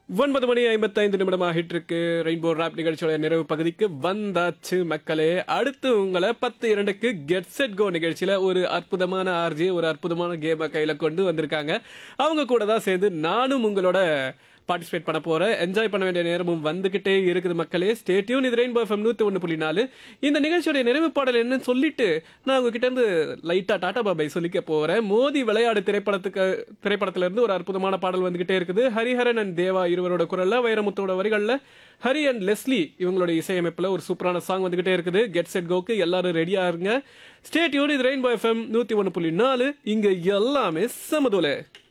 ஒன்பது மணி ஐம்பத்தைந்து நிமிடம் ஆகிட்டு இருக்கு ரெயின்போ ராப் நிகழ்ச்சியோட நிறைவு பகுதிக்கு வந்தாச்சு மக்களே அடுத்து உங்களை பத்து இரண்டுக்கு கெட் செட் கோ நிகழ்ச்சியில ஒரு அற்புதமான ஆர்ஜி ஒரு அற்புதமான கேமை கையில கொண்டு வந்திருக்காங்க அவங்க கூட தான் சேர்ந்து நானும் உங்களோட பார்ட்டிசிபேட் பண்ண போறேன் என்ஜாய் பண்ண வேண்டிய நேரமும் வந்துகிட்டே இருக்குது மக்களே ஸ்டேட்யூன் இது ரெயின்போ எஃப்எம் நூத்தி ஒன்று புள்ளி நாலு இந்த நிகழ்ச்சியோட நிறைவு பாடல் என்னன்னு சொல்லிட்டு நான் உங்ககிட்ட இருந்து லைட்டா டாடா பாபை சொல்லிக்க போறேன் மோதி விளையாடு திரைப்படத்துக்கு திரைப்படத்துல இருந்து ஒரு அற்புதமான பாடல் வந்துகிட்டே இருக்குது ஹரிஹரன் அண்ட் தேவா இருவரோட குரல்ல வைரமுத்தோட வரிகள்ல ஹரி அண்ட் லெஸ்லி இவங்களோட இசையமைப்புல ஒரு சூப்பரான சாங் வந்துகிட்டே இருக்குது கெட் செட் கோக்கு எல்லாரும் ரெடியா இருங்க ஸ்டேட்யூன் இது ரெயின்போ எஃப்எம் நூத்தி ஒன்று புள்ளி நாலு இங்க எல்லாமே சமதுல